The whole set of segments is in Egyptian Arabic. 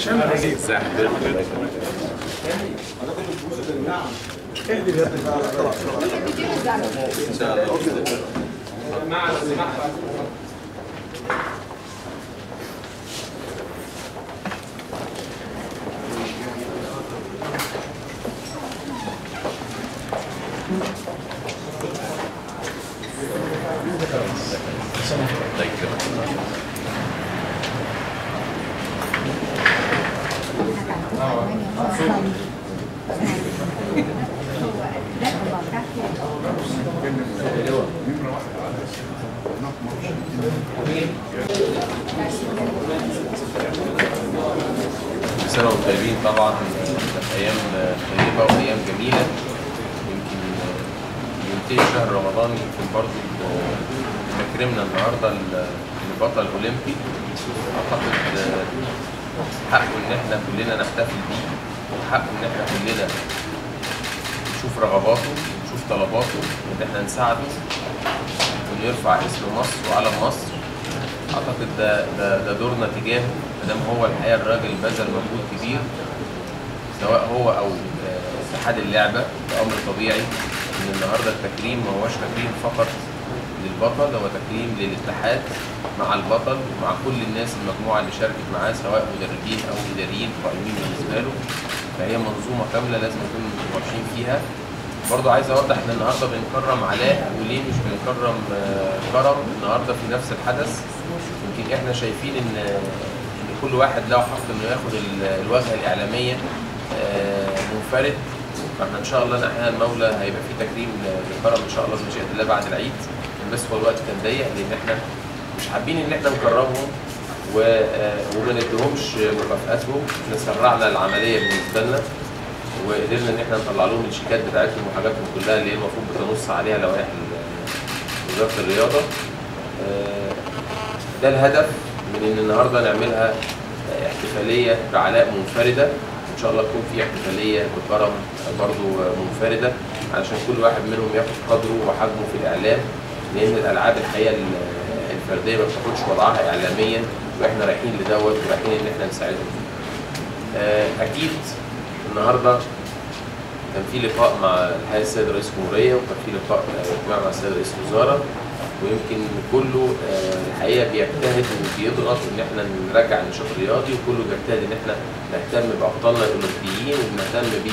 هشام عزيز كل سنة وانتم طيبين طبعا كانت أيام طيبة وأيام جميلة يمكن ينتهي شهر رمضان يمكن برضه بيكرمنا النهارده البطل الأولمبي أعتقد حقه إن إحنا كلنا نحتفل بيه وحقه إن إحنا كلنا نشوف رغباته ونشوف طلباته وإن إحنا نساعده ونرفع اسم مصر وعلم مصر اعتقد ده ده, ده دورنا تجاهه ما دام هو الحقيقه الراجل بذل مجهود كبير سواء هو او آه، اتحاد اللعبه ده امر طبيعي ان النهارده التكريم ما هوش تكريم فقط للبطل هو تكريم للاتحاد مع البطل ومع كل الناس المجموعه اللي شاركت معاه سواء مدربين او اداريين قائمين بالنسبه له فهي منظومه كامله لازم نكون ماشيين فيها برضه عايز اوضح ان النهارده بنكرم علاء وليه مش بنكرم آه، كرم النهارده في نفس الحدث يمكن احنا شايفين ان ان كل واحد له حق انه ياخد ال- الواجهه الاعلاميه آه، منفرد فاحنا ان شاء الله نحيا المولى هيبقى في تكريم لكرم ان شاء الله بمشيئه الله بعد العيد بس هو الوقت كان ضيق لان احنا مش حابين ان احنا نكرمهم و- آه، وما نديهمش مكافاتهم احنا سرعنا العمليه بالنسبه لنا وقدرنا ان احنا نطلع لهم الشيكات بتاعتهم وحاجاتهم كلها اللي هي المفروض بتنص عليها لوائح ال- وزاره الرياضه آه، ده الهدف من ان النهارده نعملها آه، احتفاليه بعلاء منفرده ان شاء الله تكون في احتفاليه بكرم برضو منفرده علشان كل واحد منهم ياخد قدره وحجمه في الاعلام لان الالعاب الحقيقه ال- الفرديه ما بتاخدش وضعها اعلاميا واحنا رايحين لدوت ورايحين ان احنا نساعدهم فيه. آه، اكيد النهارده كان في لقاء مع الحقيقه السيد رئيس الجمهوريه وكان في لقاء آه، اجتماع مع السيد رئيس الوزراء ويمكن كله آه، الحقيقه بيجتهد وبيضغط ان احنا نرجع النشاط الرياضي وكله بيجتهد ان احنا نهتم بابطالنا الاولمبيين وبنهتم ب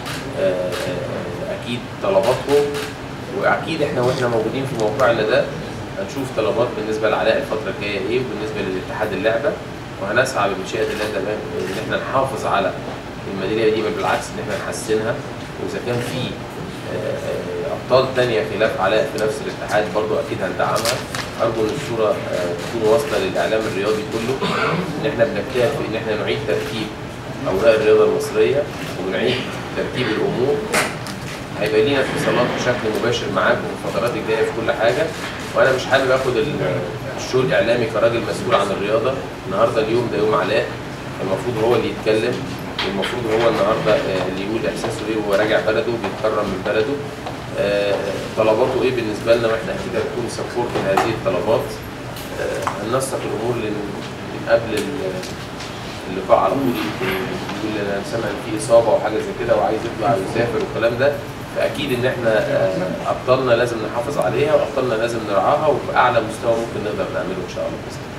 آه، آه، اكيد طلباتهم واكيد احنا واحنا موجودين في موقعنا ده هنشوف طلبات بالنسبه لعلاء الفتره الجايه ايه وبالنسبه للاتحاد اللعبه وهنسعى بمشيئه الله تمام ان احنا نحافظ على الميداليه دي بل بالعكس ان احنا نحسنها واذا كان في آه، آه، ابطال تانية خلاف علاء في نفس الاتحاد برضو اكيد هندعمها ارجو ان الصوره آه، تكون واصله للاعلام الرياضي كله ان احنا بنجتهد في ان احنا نعيد ترتيب اوراق الرياضه المصريه ونعيد ترتيب الامور هيبقى لينا اتصالات بشكل مباشر معاكم في الفترات الجايه في كل حاجه وانا مش حابب اخد ال- الشو الاعلامي كراجل مسؤول عن الرياضه النهارده اليوم ده يوم علاء المفروض هو اللي يتكلم المفروض هو النهارده آه، اللي يقول احساسه ايه وهو راجع بلده بيتكرم من بلده آه، طلباته ايه بالنسبه لنا واحنا اكيد هنكون سبورت لهذه الطلبات آه، هننسق الامور لن- من قبل ال- اللقاء على طول يمكن يقول انا سامع ان في اصابه وحاجه زي كده وعايز يطلع ويسافر والكلام ده فاكيد ان احنا آه، ابطالنا لازم نحافظ عليها وابطالنا لازم نرعاها وباعلى مستوى ممكن نقدر نعمله ان شاء الله باذن الله.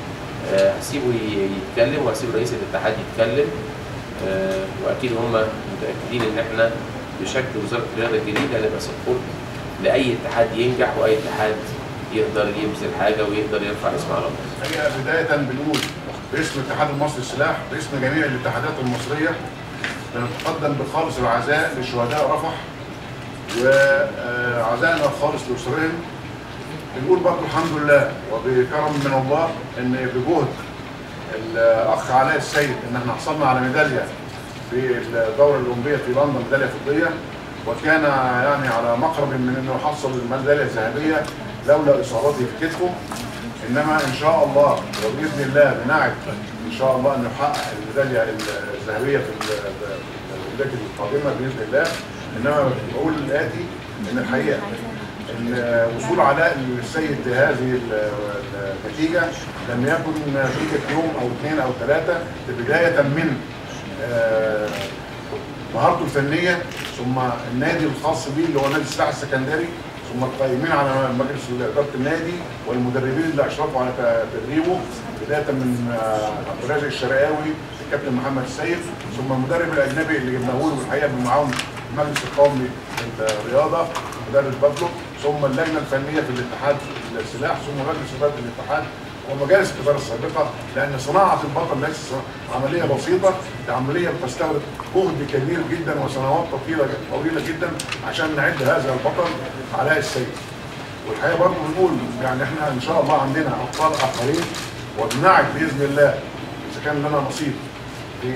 آه، هسيبه ي- يتكلم وهسيب رئيس الاتحاد يتكلم آه، واكيد هم متاكدين ان احنا بشكل وزاره الرياضه الجديده هنبقى سبورت لاي اتحاد ينجح واي اتحاد يقدر يبذل حاجه ويقدر يرفع اسمه على مصر. الحقيقه بدايه بنقول باسم الاتحاد المصري للسلاح باسم جميع الاتحادات المصريه بنتقدم بخالص العزاء لشهداء رفح وعزائنا الخالص لاسرهم بنقول برضه الحمد لله وبكرم من الله ان بجهد الاخ علاء السيد ان احنا حصلنا على ميداليه في الدوره الاولمبيه في لندن ميداليه فضيه وكان يعني على مقرب من انه يحصل الميداليه الذهبيه لولا اصابته في كتفه انما ان شاء الله وباذن الله بنعد ان شاء الله انه يحقق الميداليه الذهبيه في الاولمبياد القادمه باذن الله انما بقول الاتي ان الحقيقه ان وصول علاء السيد لهذه ال- النتيجه لم يكن نتيجه يوم او اثنين او ثلاثه بدايه من آه، مهارته الفنيه ثم النادي الخاص به اللي هو نادي السلاح السكندري ثم القائمين على مجلس اداره النادي والمدربين اللي اشرفوا على ت- تدريبه بدايه من آه، عبد الرازق الشرقاوي الكابتن محمد السيد ثم المدرب الاجنبي اللي جبناه له الحقيقه بمعاون المجلس القومي للرياضه مدرب بابلو ثم اللجنه الفنيه في الاتحاد السلاح ثم مجلس اداره الاتحاد ومجالس الاداره السابقه لان صناعه البطل ليست صناعة- عمليه بسيطه دي عمليه بتستغرق جهد كبير جدا وسنوات طويله طويله جدا عشان نعد هذا البطل علاء السيد والحقيقه برضه بنقول يعني احنا ان شاء الله عندنا ابطال اخرين وبنعد باذن الله اذا كان لنا نصيب في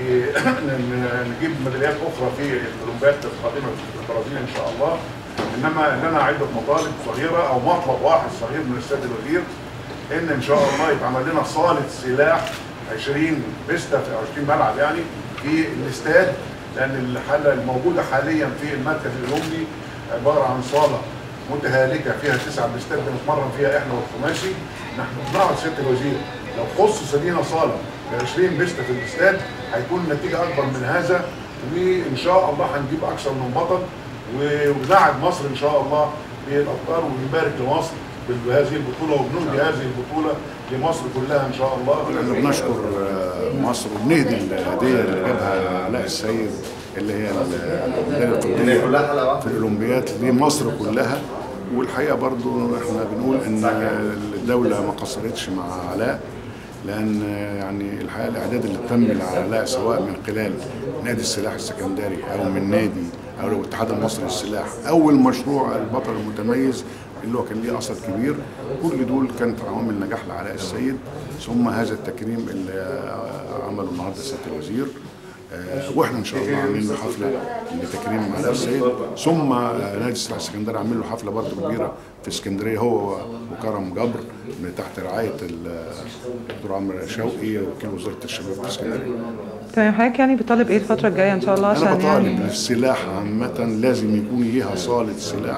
ن- نجيب ميداليات اخرى في الاولمبياد القادمه في البرازيل ان شاء الله انما لنا عده مطالب صغيره او مطلب واحد صغير من السيد الوزير ان ان شاء الله يتعمل لنا صاله سلاح 20 بيستا في 20 ملعب يعني في الاستاد لان الحاله الموجوده حاليا في المركز الاولمبي عباره عن صاله متهالكه فيها تسع بيستات بنتمرن فيها احنا والخماسي نحن بنعرض سياده الوزير لو خصص لينا صاله ب 20 بيستا في الاستاد هيكون النتيجه اكبر من هذا وان شاء الله هنجيب اكثر من بطل ونعد مصر ان شاء الله بالابطال ونبارك لمصر بهذه البطوله وبنهدي هذه البطوله لمصر كلها ان شاء الله احنا بنشكر آه، مصر وبنهدي الهديه اللي جابها علاء السيد اللي هي الميداليه الفضيه في الاولمبياد لمصر كلها والحقيقه برضو احنا بنقول ان الدوله ما قصرتش مع علاء لان يعني الحقيقه الاعداد اللي تم لعلاء سواء من خلال نادي السلاح السكندري او من نادي او الاتحاد المصري للسلاح او المشروع البطل المتميز اللي هو كان ليه اثر كبير كل دول كانت عوامل نجاح لعلاء السيد ثم هذا التكريم اللي آه، عمله النهارده سياده الوزير آه، واحنا ان شاء الله عاملين له حفله لتكريم علاء السيد ثم آه، نادي السلاح السكندري عامل له حفله برضه كبيره في اسكندريه هو وكرم جبر من تحت رعايه الدكتور عمرو شوقي وكيل وزاره الشباب في اسكندريه. تمام حضرتك يعني بتطالب ايه الفترة الجاية ان شاء الله انا عشان بطالب يعني السلاح عامه لازم يكون ليها صاله سلاح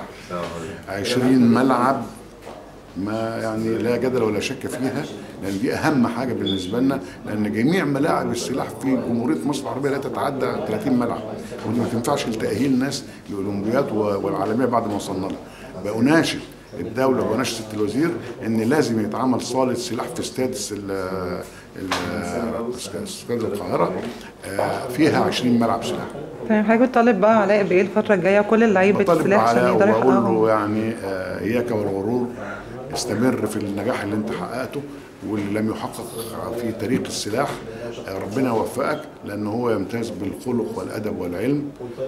20 ملعب ما يعني لا جدل ولا شك فيها لان دي اهم حاجه بالنسبه لنا لان جميع ملاعب السلاح في جمهوريه مصر العربيه لا تتعدى 30 ملعب ودي ما تنفعش لتاهيل ناس للاولمبياد و- والعالميه بعد ما وصلنا لها بأناشد الدولة وأناشد سيادة الوزير إن لازم يتعمل صالة سلاح في استاد الس- ال- ال- استاد القاهرة آه، فيها 20 ملعب سلاح تمام حضرتك بتطالب بقى علاء بايه الفترة الجاية كل اللعيبة بطالب السلاح عشان علاء يقدروا وبقول يحققوا له يعني آه، اياك والغرور استمر في النجاح اللي انت حققته واللي لم يحقق في تاريخ السلاح آه، ربنا يوفقك لان هو يمتاز بالخلق والادب والعلم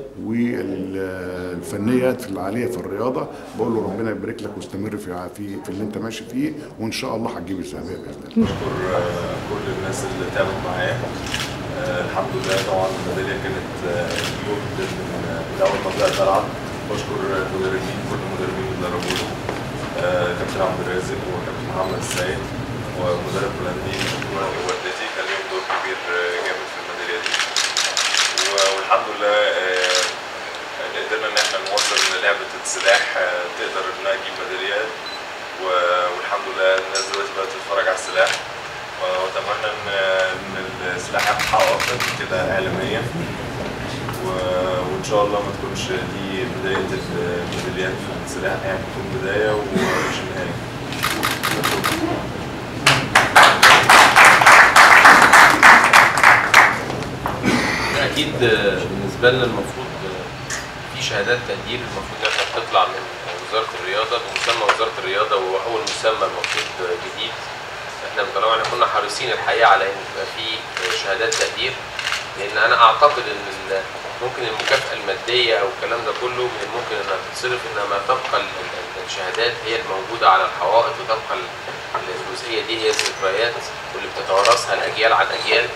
والفنيات العاليه في الرياضه بقول له ربنا يبارك لك واستمر في في في اللي انت ماشي فيه وان شاء الله هتجيب الذهبيه باذن الله بشكر آه، كل الناس اللي تعبت معايا آه، الحمد لله طبعا الميداليه كانت آه، جهد من آه، من اول ما بدات العب بشكر المدربين كل المدربين اللي دربوني آه، كابتن عبد الرازق وكابتن محمد السيد ومدرب بولندي ووالدتي كان ليهم دور كبير آه، جامد في الميداليه دي و- والحمد لله آه، قدرنا ان احنا نوصل ان لعبه السلاح آه، تقدر انها تجيب ميداليات و- والحمد لله الناس دلوقتي بقت تتفرج على السلاح واتمنى ان ان السلاح يتحقق اكتر من كده اعلاميا و- وان شاء الله ما تكونش دي بدايه الميداليات في السلاح يعني تكون بدايه ومش النهايه اكيد آه، بالنسبه لنا المفروض آه، في شهادات تقدير المفروض ان احنا بتطلع من وزاره الرياضه بمسمى وزاره الرياضه وهو اول مسمى المفروض آه، جديد احنا طالما احنا كنا حريصين الحقيقه على ان يبقى في آه، شهادات تقدير لان انا اعتقد ان ال- ممكن المكافاه الماديه او الكلام ده كله من الممكن انها تتصرف انما تبقى ال- ال- الشهادات هي الموجوده على الحوائط وتبقى ال- الجزئيه دي هي الذكريات واللي بتتوارثها الاجيال عن اجيال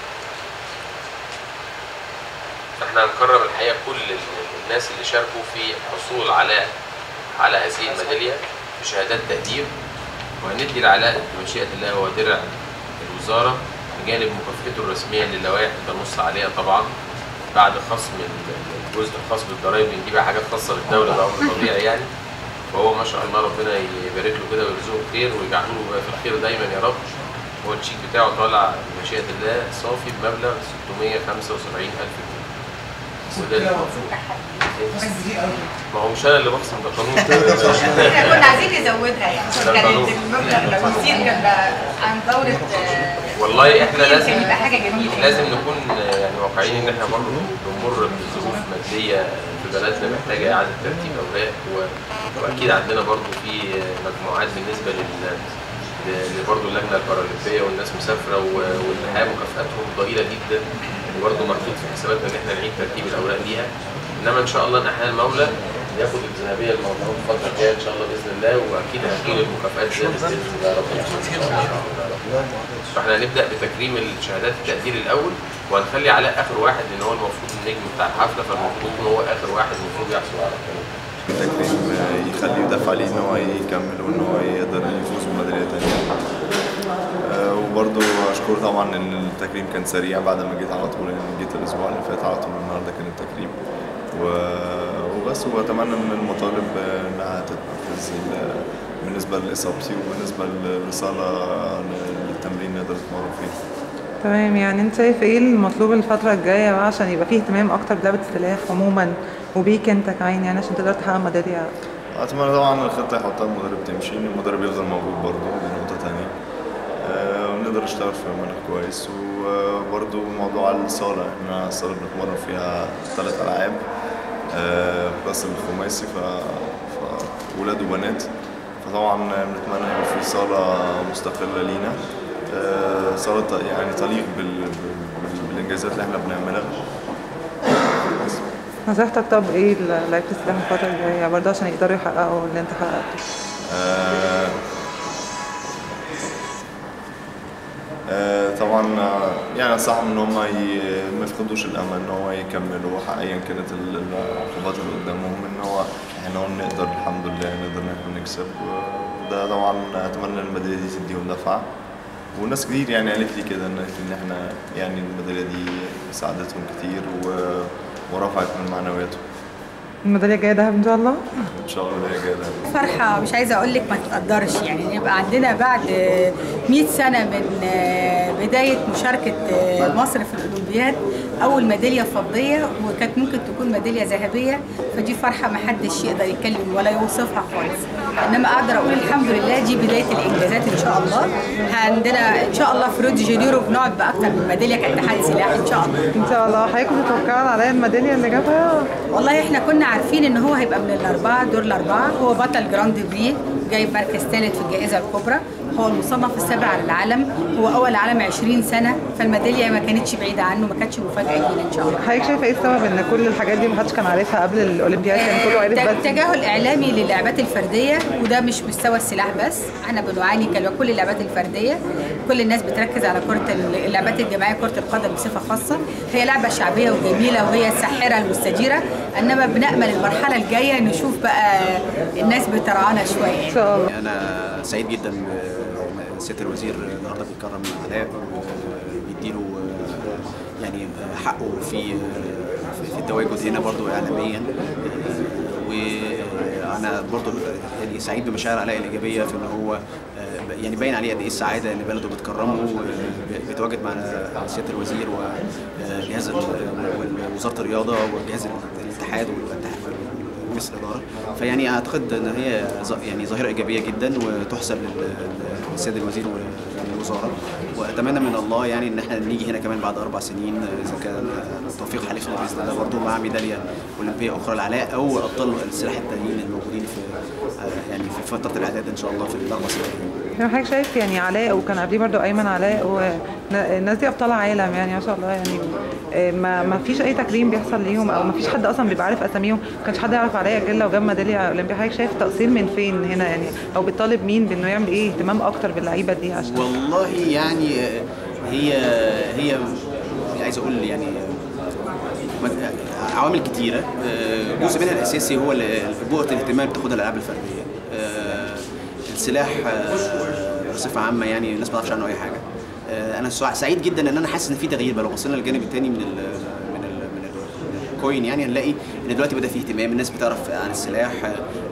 احنا هنكرم الحقيقه كل ال- الناس اللي شاركوا في الحصول على على هذه الميداليه بشهادات تقدير وهندي العلاء بمشيئه الله هو درع الوزاره بجانب مكافأته الرسميه للوائح اللي بنص عليها طبعا بعد خصم ال- الجزء الخاص بالضرائب لان دي بقى حاجات خاصه بالدوله ده امر طبيعي يعني فهو ما شاء الله ربنا يبارك له كده ويرزقه خير ويجعله له في الخير دايما يا رب هو التشيك بتاعه طالع بمشيئة الله صافي بمبلغ 675 ألف جنيه وده اللي المفروض ما هو مش أنا اللي بخصم ده قانون احنا كنا عايزين نزودها يعني ده كان قانون. المبلغ لو يزيد كان بقى عن دورة آه، والله احنا يمكن لازم يبقى حاجة جميلة لازم نكون يعني واقعيين ان احنا برضه بنمر بظروف ماديه في بلدنا محتاجه اعاده ترتيب اوراق و- واكيد عندنا برضه في مجموعات بالنسبه لل ل- برضه اللجنه البارالمبيه والناس مسافره و- والحقيقه مكافاتهم ضئيله جدا وبرضه محطوط في حساباتنا ان احنا نعيد ترتيب الاوراق ليها انما ان شاء الله ان احيانا المولى ياخد الذهبيه الموضوع الفتره الجايه ان شاء الله باذن الله واكيد هتكون المكافآت زادت باذن الله يا رب ان شاء الله يا رب. فاحنا هنبدا بتكريم الشهادات التقدير الاول وهنخلي علاء اخر واحد لان هو المفروض النجم بتاع الحفله فالمفروض يكون هو اخر واحد المفروض يحصل على الكلام تكريم يخليه يدافع عليه ان هو يكمل وان هو يقدر يفوز بميداليه تانية آه، وبرضه اشكر طبعا ان التكريم كان سريع بعد ما جيت على طول يعني جيت الاسبوع اللي فات على طول النهارده كان التكريم و- وبس واتمنى من المطالب آه، انها تتنفذ ال- بالنسبه لاصابتي وبالنسبه لصاله للتمرين نقدر نتمرن فيه تمام يعني انت شايف ايه المطلوب الفترة الجاية بقى عشان يبقى فيه اهتمام اكتر بلعبة السلاح عموما وبيك انت كمان يعني عشان تقدر تحقق ميدالية اتمنى طبعا الخطه يحطها المدرب تمشي ان المدرب يفضل موجود برضه دي نقطه تانية آه، ونقدر نشتغل في منهج كويس وبرضه موضوع الصاله احنا الصاله بنتمرن فيها ثلاث العاب آه، بلس الخماسي ف... ف... ولاد وبنات فطبعا بنتمنى يبقى في صاله مستقله لينا آه، صاله ت- يعني تليق بال... بال... بالانجازات اللي احنا بنعملها بس. نصيحتك طب ايه لعيبة السلاح الفترة الجاية برضه عشان يقدروا يحققوا اللي انت حققته آه، آه، طبعا آه، يعني انصحهم ان هم ي- ما يفقدوش الامل ان هو يكملوا ح- ايا كانت ال- العقوبات اللي قدامهم ان هو احنا نقدر الحمد لله نقدر ان احنا نكسب وده طبعا اتمنى الميداليه دي تديهم دفعه وناس كتير يعني قالت لي كده ان ان احنا يعني الميداليه دي ساعدتهم كتير و- ورفعت من معنوياتهم الميدالية الجاية دهب ان شاء الله ان شاء الله ده كده فرحة مش عايزة أقول لك ما تقدرش يعني يبقى عندنا بعد 100 سنة من بداية مشاركة مصر في الأولمبياد أول ميدالية فضية وكانت ممكن تكون ميدالية ذهبية فدي فرحة ما حدش يقدر يتكلم ولا يوصفها خالص إنما أقدر أقول الحمد لله دي بداية الإنجازات إن شاء الله عندنا إن شاء الله في ريو دي جانيرو بنقعد بأكتر من ميدالية كاتحاد سلاح إن شاء الله ان شاء الله حضرتك متوقعة على الميدالية اللي جابها والله احنا كنا عارفين ان هو هيبقى من الاربعه دور الاربعه هو بطل جراند بري جايب مركز ثالث في الجائزه الكبرى هو المصنف السابع على العالم هو اول عالم 20 سنه فالميداليه ما كانتش بعيده عنه ما كانتش مفاجاه لينا ان شاء الله حضرتك شايفة ايه السبب ان كل الحاجات دي محدش كان عارفها قبل الاولمبياد كان كله عارف ت- بس تجاهل اعلامي للعبات الفرديه وده مش مستوى السلاح بس احنا بنعاني كل اللعبات الفرديه كل الناس بتركز على كره ال- اللعبات الجماعيه كره القدم بصفه خاصه هي لعبه شعبيه وجميله وهي الساحره المستديره انما بنامل المرحله الجايه نشوف بقى الناس بترعانا شويه ان شاء الله انا سعيد جدا بسياده الوزير النهارده بيكرم علاء وبيديله يعني حقه في في التواجد هنا برضو اعلاميا وانا برضو يعني سعيد بمشاعر علاء الايجابيه في ان هو يعني باين عليه قد ايه السعاده ان بلده بتكرمه بيتواجد مع سياده الوزير وجهاز وزاره الرياضه وجهاز الاتحاد والاتحاد مجلس الاداره فيعني اعتقد ان هي ظ- يعني ظاهره ايجابيه جدا وتحسب لل- للسيد الوزير والوزاره واتمنى من الله يعني ان احنا نيجي هنا كمان بعد اربع سنين اذا كان التوفيق حالفنا باذن الله برضه مع ميداليه اولمبيه اخرى لعلاء او ابطال السلاح التانيين الموجودين في يعني في فتره الاعداد ان شاء الله في الاربع سنين يعني حضرتك شايف يعني علاء وكان قبليه برضه ايمن علاء والناس دي ابطال عالم يعني ما شاء الله يعني آه، ما ما فيش اي تكريم بيحصل ليهم او ما فيش حد اصلا بيبقى عارف اساميهم ما كانش حد يعرف علاء غير لو جاب ميداليه اولمبيه حضرتك شايف تقصير من فين هنا يعني او بيطالب مين بانه يعمل ايه اهتمام اكتر باللعيبه دي عشان والله يعني هي هي عايز اقول يعني عوامل كتيرة جزء منها الأساسي هو بؤرة الاهتمام اللي بتاخدها الألعاب الفردية السلاح بصفة عامة يعني الناس ما تعرفش عنه أي حاجة أنا سع- سعيد جدا إن أنا حاسس إن في تغيير بقى لو بصينا للجانب التاني من ال من ال من ال- من الكوين يعني هنلاقي إن دلوقتي بدأ في اهتمام الناس بتعرف عن السلاح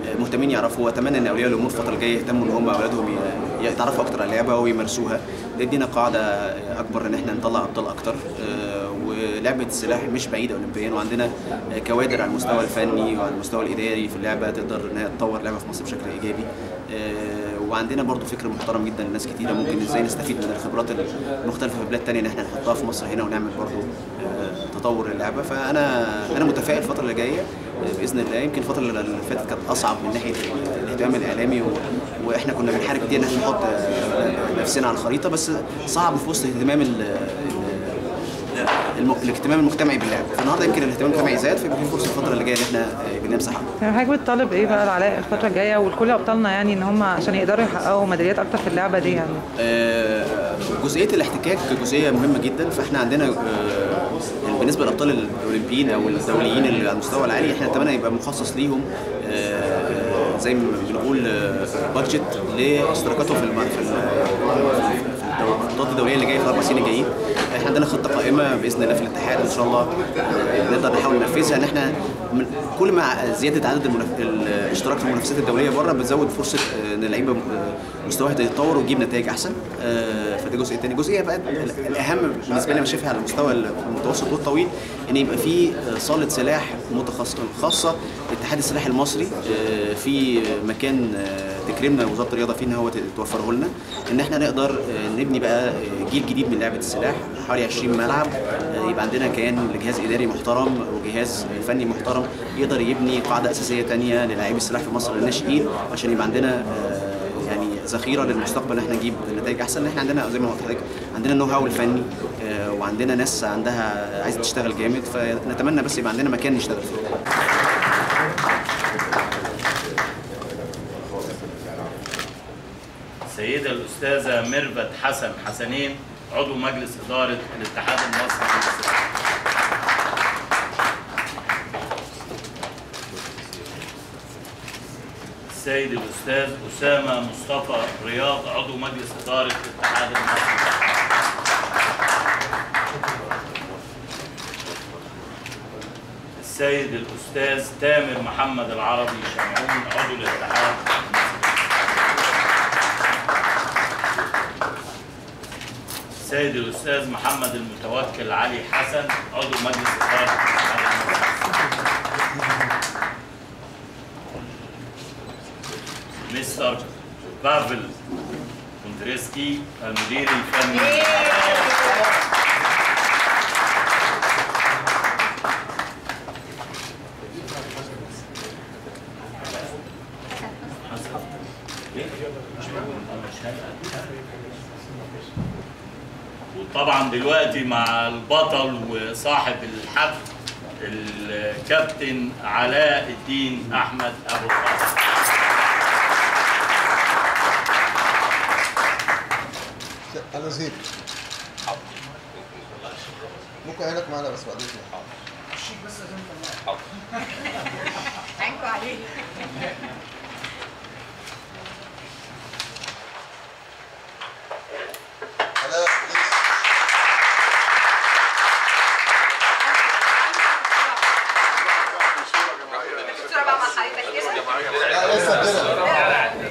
مهتمين يعرفوا واتمنى ان اولياء الامور الفتره الجايه يهتموا ان هم اولادهم ي- يتعرفوا اكتر على اللعبه ويمارسوها ده يدينا قاعده اكبر ان احنا نطلع ابطال اكتر آه، ولعبه السلاح مش بعيده اولمبيا وعندنا كوادر على المستوى الفني وعلى المستوى الاداري في اللعبه تقدر ان هي تطور اللعبه في مصر بشكل ايجابي آه، وعندنا برضو فكر محترم جدا لناس كتيره ممكن ازاي نستفيد من الخبرات المختلفه في بلاد تانية ان احنا نحطها في مصر هنا ونعمل برضو آه، تطور اللعبه فانا انا متفائل الفتره اللي جايه آه، باذن الله يمكن الفتره اللي فاتت كانت اصعب من ناحيه الاهتمام الاعلامي و... واحنا كنا بنحارب كتير ان احنا نحط آه، نفسنا على الخريطه بس صعب في وسط اهتمام ال... الم... الاهتمام المجتمعي باللعب فالنهارده يمكن الاهتمام المجتمعي زاد فيبقى في فرصه الفتره اللي جايه ان احنا آه، بنمسح يعني حضرتك بتطالب ايه بقى العلاء الفتره الجايه ولكل ابطالنا يعني ان هم عشان يقدروا يحققوا ميداليات اكتر في اللعبه دي يعني آه، جزئيه الاحتكاك جزئيه مهمه جدا فاحنا عندنا آه، يعني بالنسبه للابطال الاولمبيين او الدوليين اللي على المستوى العالي احنا نتمنى يبقى مخصص ليهم آه، زي ما بنقول بادجت لاشتراكاتهم في الم- في ال- في البطولات الدوليه اللي جايه في الاربع سنين الجايين احنا عندنا خطه قائمه باذن الله في الاتحاد ان شاء الله آه، نقدر نحاول ننفذها ان احنا من كل ما زياده عدد المنف... الاشتراك في المنافسات الدوليه بره بتزود فرصه آه، ان اللعيبه آه، مستواها يتطور ويجيب نتائج احسن آه، فده جزء تاني جزئيه بقى ال- الاهم بالنسبه لي انا شايفها على المستوى المتوسط والطويل ان يبقى في آه، صاله سلاح متخصصه خاصه لاتحاد السلاح المصري آه، في مكان آه، تكرمنا وزاره الرياضه فيه ان هو توفره لنا ان احنا نقدر آه، نبني بقى آه، جيل جديد من لعبه السلاح حوالي 20 ملعب آه، يبقى عندنا كيان لجهاز اداري محترم وجهاز فني محترم يقدر يبني قاعده اساسيه تانية للاعبي السلاح في مصر الناشئين عشان يبقى عندنا آه، يعني ذخيره للمستقبل ان احنا نجيب نتائج احسن ان احنا عندنا زي ما قلت لحضرتك عندنا النو هاو الفني آه، وعندنا ناس عندها عايزه تشتغل جامد فنتمنى بس يبقى عندنا مكان نشتغل فيه السيدة الأستاذة ميرفت حسن حسنين عضو مجلس إدارة الاتحاد المصري للسباحة السيد الأستاذ أسامة مصطفى رياض عضو مجلس إدارة الاتحاد المصري السيد الأستاذ تامر محمد العربي شمعون عضو الاتحاد السيد الأستاذ محمد المتوكل علي حسن عضو مجلس إدارة الاتحاد المصري. مستر بافل كونتريسكي المدير الفني وطبعا دلوقتي مع البطل وصاحب الحفل الكابتن علاء الدين احمد ابو القاسم انا زهقت ممكن عينك معانا بس بعدين عينكوا عليه انا بليز لا لسه كده